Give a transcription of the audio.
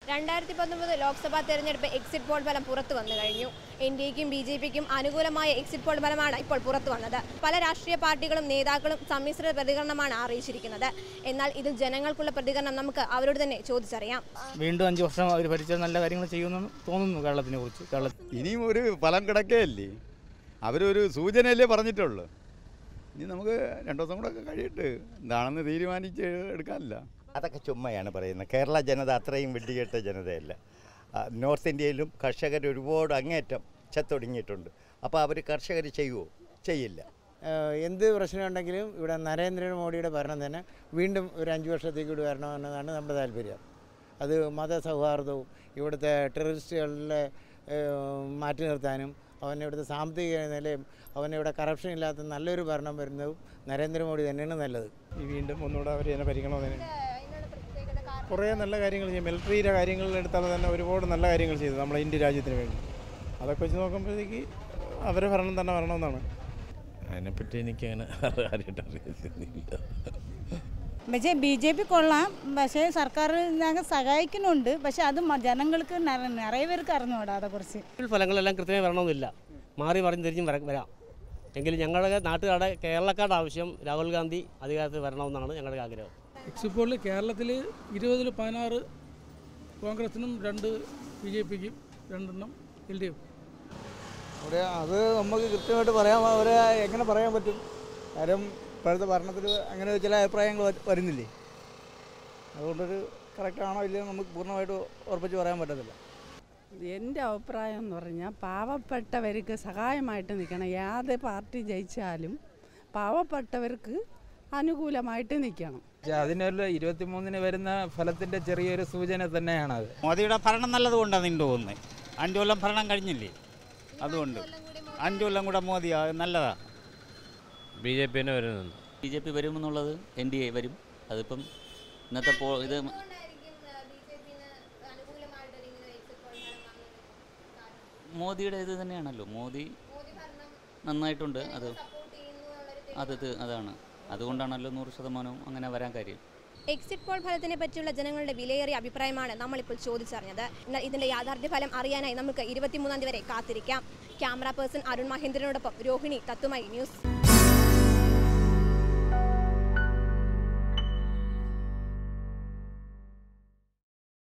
രണ്ടായിരത്തി പത്തൊമ്പത് ലോക്സഭാ തെരഞ്ഞെടുപ്പ് എക്സിറ്റ് പോൾ ഫലം പുറത്തു വന്നു കഴിഞ്ഞു എൻ ഡി എക്കും ബി ജെ പിക്കും അനുകൂലമായ എക്സിറ്റ് പോൾ ഫലമാണ് ഇപ്പോൾ പുറത്തു വന്നത് പല രാഷ്ട്രീയ പാർട്ടികളും നേതാക്കളും സമ്മിശ്ര പ്രതികരണമാണ് അറിയിച്ചിരിക്കുന്നത് എന്നാൽ ഇതിൽ ജനങ്ങൾക്കുള്ള പ്രതികരണം നമുക്ക് അവരോട് തന്നെ ചോദിച്ചറിയാം വീണ്ടും അഞ്ച് വർഷം അവർ ഭരിച്ചാൽ നല്ല കാര്യങ്ങൾ ചെയ്യുമെന്ന് തോന്നുന്നു കേരളത്തിനെ കുറിച്ച് കേരളത്തിൽ ഇനിയും ഒരു ഫലം കിടക്കുകയല്ലേ അവരൊരു സൂചനയല്ലേ പറഞ്ഞിട്ടുള്ളൂ ഇനി നമുക്ക് രണ്ടു ദിവസം കൂടെ ഒക്കെ കഴിയട്ട് എന്താണെന്ന് തീരുമാനിച്ച് എടുക്കാനില്ല അതൊക്കെ ചുമ്മയാണ് പറയുന്നത് കേരള ജനത അത്രയും വെടികെട്ട ജനതയല്ല ആ, നോർത്ത് ഇന്ത്യയിലും കർഷകർ ഒരുപാട് അങ്ങേറ്റം ചത്തൊടുങ്ങിയിട്ടുണ്ട് അപ്പോൾ അവർ കർഷകർ ചെയ്യുമോ ചെയ്യില്ല ഏഹ് എന്ത് പ്രശ്നമുണ്ടെങ്കിലും ഇവിടെ നരേന്ദ്രമോദിയുടെ ഭരണം തന്നെ വീണ്ടും ഒരു അഞ്ച് വർഷത്തേക്ക് കൂടി വരണമെന്നതാണ് നമ്മുടെ താല്പര്യം അത് മതസൗഹാർദ്ദവും ഇവിടുത്തെ ടെററിസ്റ്റുകളെ ഏഹ് മാറ്റി നിർത്താനും അവനെ ഇവിടുത്തെ സാമ്പത്തിക നിലയും അവനെ ഇവിടെ കറപ്ഷൻ ഇല്ലാത്ത നല്ലൊരു ഭരണം വരുന്നതും നരേന്ദ്രമോദി തന്നെയാണ് നല്ലത് ഈ വീണ്ടും ഒന്നുകൂടെ അവർ തന്നെ ഭരിക്കണമെന്ന് കുറേ നല്ല കാര്യങ്ങൾ ചെയ്യും മിലിറ്ററിയുടെ കാര്യങ്ങളിൽ എടുത്താൽ തന്നെ ഒരുപാട് നല്ല കാര്യങ്ങൾ ചെയ്തു നമ്മുടെ ഇന്ത്യ രാജ്യത്തിന് വേണ്ടി അതൊക്കെ വെച്ച് നോക്കുമ്പോഴത്തേക്ക് അവരെ ഭരണം തന്നെ വരണമെന്നാണ് അതിനെപ്പറ്റി എനിക്ക് അങ്ങനെ അറിയാനായിട്ട് അറിയത്തില്ല പക്ഷേ ബി ജെ പി കൊള്ളാം പക്ഷേ സർക്കാർ ഞങ്ങൾ സഹായിക്കുന്നുണ്ട് പക്ഷേ അത് മ- ജനങ്ങൾക്ക് നിറ- നിറയെ പേർക്ക് അറിഞ്ഞുകൂടാ അതേക്കുറിച്ച് ഫലങ്ങളെല്ലാം കൃത്യമായി വരണമെന്നില്ല മാറി മറിഞ്ഞ് തിരിഞ്ഞും വര- വരാം എങ്കിലും ഞങ്ങളുടെ നാട്ടുകാരുടെ കേരളക്കാരുടെ ആവശ്യം രാഹുൽ ഗാന്ധി അധികാരത്തിൽ വരണമെന്നാണ് ഞങ്ങളുടെ ആഗ്രഹം എക്സിറ്റ് പോളിൽ കേരളത്തിൽ ഇരുപതിൽ പതിനാറ് കോൺഗ്രസിനും രണ്ട് ബി ജെ പിക്കും രണ്ടെണ്ണം എൽ ഡി എഫ് അവിടെ അത് നമുക്ക് കൃത്യമായിട്ട് പറയാൻ അവരെ എങ്ങനെ പറയാൻ പറ്റും കാര്യം ഇപ്പോഴത്തെ ഭരണത്തിൽ അങ്ങനെ ചില അഭിപ്രായങ്ങൾ വ- വരുന്നില്ലേ അതുകൊണ്ടൊരു കറക്റ്റാണോ ഇല്ലയോ നമുക്ക് പൂർണ്ണമായിട്ട് ഉറപ്പിച്ച് പറയാൻ പറ്റത്തില്ല എൻ്റെ അഭിപ്രായം എന്ന് പറഞ്ഞാൽ പാവപ്പെട്ടവർക്ക് സഹായമായിട്ട് നിൽക്കണം ഏത് പാർട്ടി ജയിച്ചാലും പാവപ്പെട്ടവർക്ക് അനുകൂലമായിട്ട് നിൽക്കണം അതിനൊരു ഇരുപത്തിമൂന്നിന് വരുന്ന ഫലത്തിന്റെ ചെറിയൊരു സൂചന തന്നെയാണ് അത് മോദിയുടെ ഭരണം നല്ലതുകൊണ്ടാണ് എനിക്ക് തോന്നുന്നത് അഞ്ചു കൊല്ലം ഭരണം കഴിഞ്ഞില്ലേ അതുകൊണ്ട് അഞ്ചു കൊല്ലം കൂടെ മോദി നല്ലതാ ബി ജെ പിന്നെ വരുന്നുണ്ട് ബി ജെ പി വരുമെന്നുള്ളത് എൻ ഡി എ വരും അതിപ്പം ഇന്നത്തെ പോ ഇത് മോദിയുടെ ഇത് തന്നെയാണല്ലോ മോദി നന്നായിട്ടുണ്ട് അത് അത് ഇത് അതാണ് അതുകൊണ്ടാണല്ലോ നൂറ് ശതമാനവും അങ്ങനെ വരാൻ കാര്യം എക്സിറ്റ് പോൾ ഫലത്തിനെ പറ്റിയുള്ള ജനങ്ങളുടെ വിലയേറിയ അഭിപ്രായമാണ് നമ്മളിപ്പോൾ ചോദിച്ചറിഞ്ഞത് എന്നാൽ ഇതിന്റെ യാഥാർത്ഥ്യ ഫലം അറിയാനായി നമുക്ക് ഇരുപത്തിമൂന്നാം തീയതി വരെ കാത്തിരിക്കാം ക്യാമറ പേഴ്സൺ അരുൺ മഹേന്ദ്രനോടൊപ്പം രോഹിണി തത്തുമൈ ന്യൂസ്